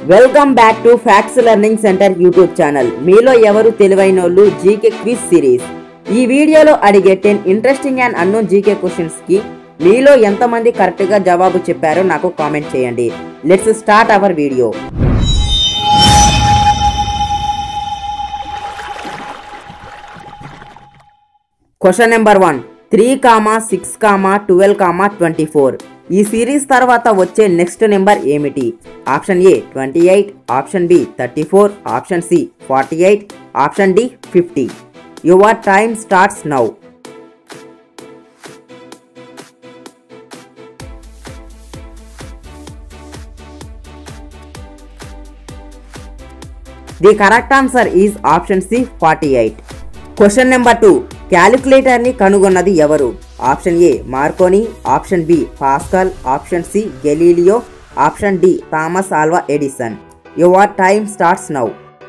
welcome back to facts learning centre YouTube channel మీలో ఎవరు తెలివైనోళ్ళు జీకే క్విజ్ సిరీస్ ఈ వీడియోలో అడిగే ten interesting and unknown GK questions కి మీలో ఎంతమంది కరెక్ట్ గా జవాబు చెప్పారో నాకు కామెంట్ చేయండి let's start our video question number one three comma six comma twelve comma twenty four ఈ సిరీస్ తర్వాత వచ్చే నెక్స్ట్ నెంబర్ ఏమిటి option A twenty eight option B thirty four option C forty eight option D fifty your time starts now the correct answer is option C forty eight question number two క్యాలిక్యులేటర్ని కనుగొన్నది ఎవరు option A Marconi option B Pascal option C Galileo option D Thomas Alva Edison your time starts now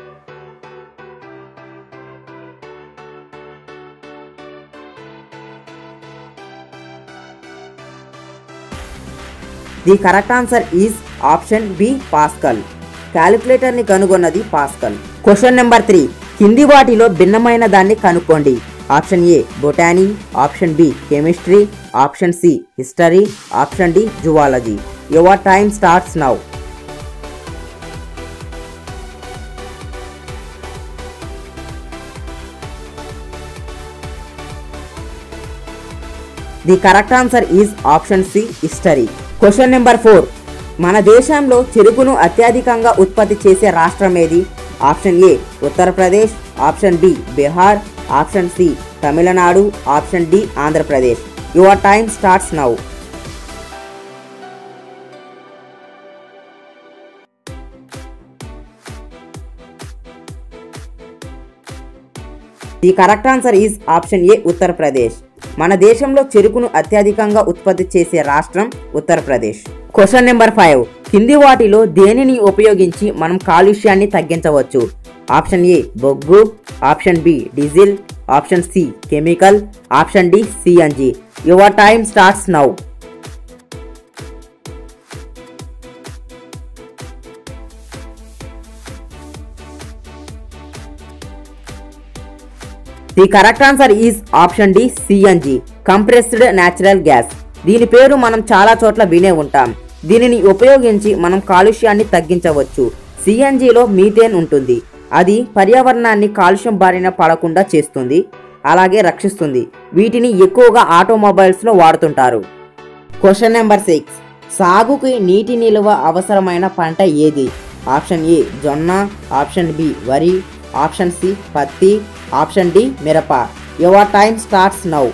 the correct answer is option B Pascal క్యాలిక్యులేటర్ని కనుగొన్నది Pascal question number three కింది వాటిలో భిన్నమైన దాన్ని కనుక్కోండి option A botany option B chemistry option C history option D zoology your time starts now the correct answer is option C history question number four మన దేశంలో చెరుకును అత్యధికంగా ఉత్పత్తి చేసే రాష్ట్రం ఏది option A Uttar Pradesh option B Bihar option C Tamil Nadu option D Andhra Pradesh your time starts now the correct answer is option A Uttar Pradesh మన దేశంలో చెరుకును అత్యధికంగా ఉత్పత్తి చేసే రాష్ట్రం ఉత్తరప్రదేశ్ క్వశ్చన్ నెంబర్ ఫైవ్ కింది వాటిలో దేనిని ఉపయోగించి మనం కాలుష్యాన్ని తగ్గించవచ్చు ఆప్షన్ ఏ బొగ్గు option B diesel option C chemical option D CNG your time starts now the correct answer is option D CNG compressed natural gas దీని పేరు మనం చాలా చోట్ల వినే ఉంటాం దీనిని ఉపయోగించి మనం కాలుష్యాన్ని తగ్గించవచ్చు సిఎన్జిలో మీథేన్ ఉంటుంది అది పర్యావరణాన్ని కాలుష్యం బారిన పడకుండా చేస్తుంది అలాగే రక్షిస్తుంది వీటిని ఎక్కువగా ఆటోమొబైల్స్లో వాడుతుంటారు క్వశ్చన్ నెంబర్ సిక్స్ సాగుకి నీటి నిల్వ అవసరమైన పంట ఏది ఆప్షన్ ఏ జొన్న ఆప్షన్ బి వరి ఆప్షన్ సి పత్తి ఆప్షన్ డి మిరప your time starts now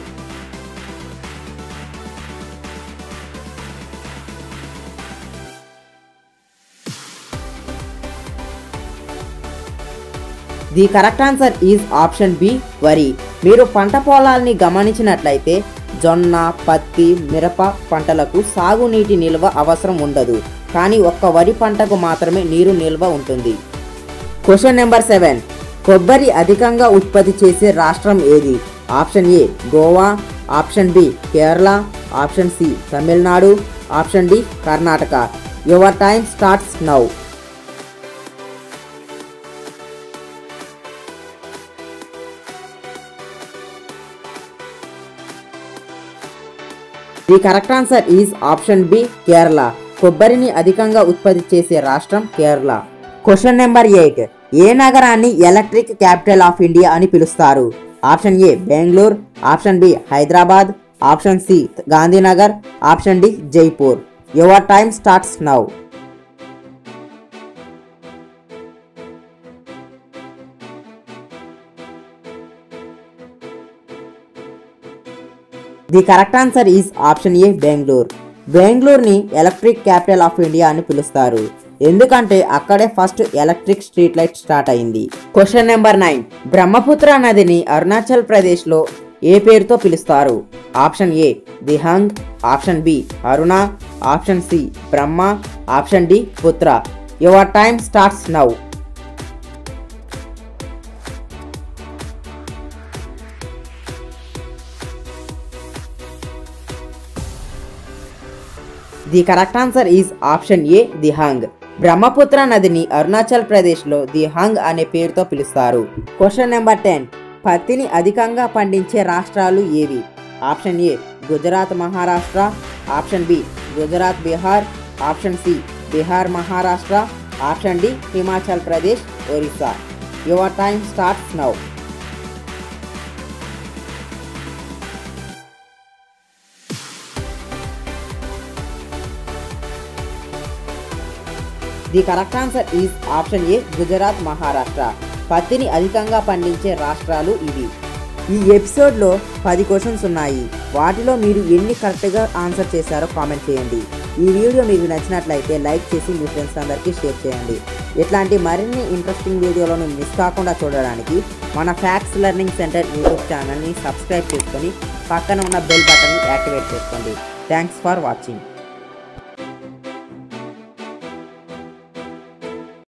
the correct answer is option B వరి మీరు పంట పొలాల్ని గమనించినట్లయితే జొన్న పత్తి మిరప పంటలకు సాగునీటి నిల్వ అవసరం ఉండదు కానీ ఒక్క వరి పంటకు మాత్రమే నీరు నిల్వ ఉంటుంది క్వశ్చన్ నెంబర్ సెవెన్ కొబ్బరి అధికంగా ఉత్పత్తి చేసే రాష్ట్రం ఏది option A Goa option B Kerala option C Tamil Nadu option D Karnataka your time starts now the correct answer is option B Kerala కొబ్బరిని అధికంగా ఉత్పత్తి చేసే రాష్ట్రం కేరళ క్వశ్చన్ నెంబర్ ఎయిట్ ఏ నగరాన్ని ఎలక్ట్రిక్ క్యాపిటల్ ఆఫ్ ఇండియా అని పిలుస్తారు option A Bengaluru option B Hyderabad option C Gandhinagar option D Jaipur your time starts now the correct answer is option A Bengaluru బెంగళూరుని ఎలక్ట్రిక్ క్యాపిటల్ ఆఫ్ ఇండియా అని పిలుస్తారు ఎందుకంటే అక్కడే first electric street light start అయింది question number nine Brahmaputra నదిని అరుణాచల్ ప్రదేశ్లో ఏ పేరుతో పిలుస్తారు option A Dihang option B Aruna option C Brahma option D Putra your time starts now the correct answer is option A Dihang Brahmaputra నదిని అరుణాచల్ ప్రదేశ్లో ది హంగ్ అనే పేరుతో పిలుస్తారు క్వశ్చన్ నెంబర్ టెన్ పత్తిని అధికంగా పండించే రాష్ట్రాలు ఏవి option A Gujarat Maharashtra option B Gujarat Bihar option C Bihar Maharashtra option D Himachal Pradesh Orissa your time starts now the correct answer is option A Gujarat Maharashtra పత్తిని అధికంగా పండించే రాష్ట్రాలు ఇవి ఈ ఎపిసోడ్లో పది క్వశ్చన్స్ ఉన్నాయి వాటిలో మీరు ఎన్ని కరెక్ట్గా ఆన్సర్ చేశారో కామెంట్ చేయండి ఈ వీడియో మీకు నచ్చినట్లయితే లైక్ చేసి మీ ఫ్రెండ్స్ అందరికీ షేర్ చేయండి ఇట్లాంటి మరిన్ని ఇంట్రెస్టింగ్ వీడియోలను మిస్ కాకుండా చూడడానికి మన ఫ్యాక్స్ లెర్నింగ్ సెంటర్ యూట్యూబ్ ఛానల్ని సబ్స్క్రైబ్ చేసుకొని పక్కన ఉన్న బెల్ బటన్ని యాక్టివేట్ చేసుకోండి థ్యాంక్స్ ఫర్ వాచింగ్